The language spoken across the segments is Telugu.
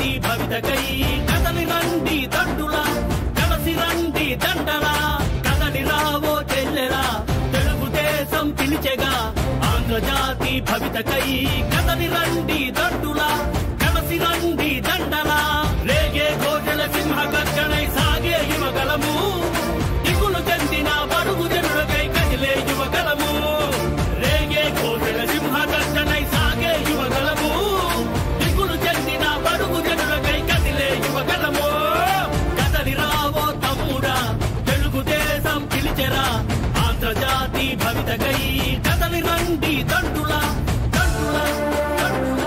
జాతి భవితకై కదలి రండి దండులా కలసి రండి దండలా కదలి రావో చెల్లెలా తెలుగుదేశం పిలిచెగా ఆంధ్రజాతి భవితకై కదలి రండి దండులా కలసి రండి దండలా రేగే ఘోషల సింహ గర్జనై సాగే యువగలము దిగులు చెందిన బడుగు జనులకై కదిలే యువగలము రేగే ఘోషల సింహ గర్జనై సాగే యువగలము దిగులు చెందిన బడుగు జనులకై కదిలే యువగలము కదలి రావో తమ్ముడా తెలుగుదేశం పిలిచెరా ఆంధ్రజాతి భవితకై కదలి రండి దండులా దండులా దండులా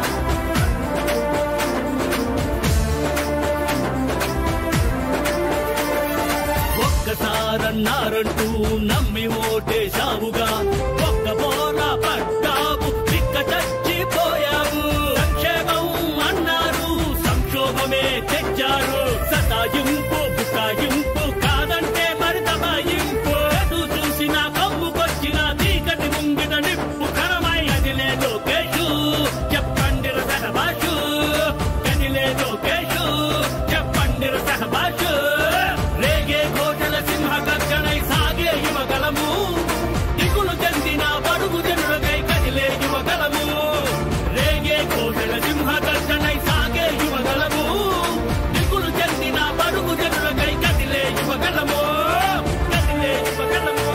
ఒక్కసారన్నారంటూ నమ్మి ఓటేశావుగా ఒక్క బోల పడ్డావు చిక్క చచ్చిపోయావు సంక్షేమం అన్నారు సంక్షోభమే తెచ్చారు సతాయింపు బుకాయింపు కాదంటే మరి దబాయింపు ఎటు చూసిన కమ్ముకొచ్చిన చీకటి ముంగిట నిప్పు కరమై అదిలే లోకేషు చెప్పండి సహబాషు కదిలే లోకేషు చెప్పండి సహబాషు రేగే ఘోషల సింహ గర్జనై సాగే యువగలము దిగులు చెందిన బడుగు జనులకై కదిలే యువగలము రేగే ఘోషల సింహ గర్జనై సాగే యువగలము దిగులు చెందిన బడుగు జనులకై కదిలే యువగలము కదిలే యువగలము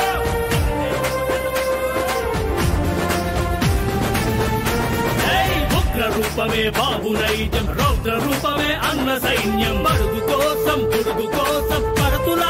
ఏయ్! ఉగ్ర రూపమే బాబు నైజం రౌద్ర రూపమే అన్న సైన్యం బడుగు కోసం పురుగు కోసం పడుతుల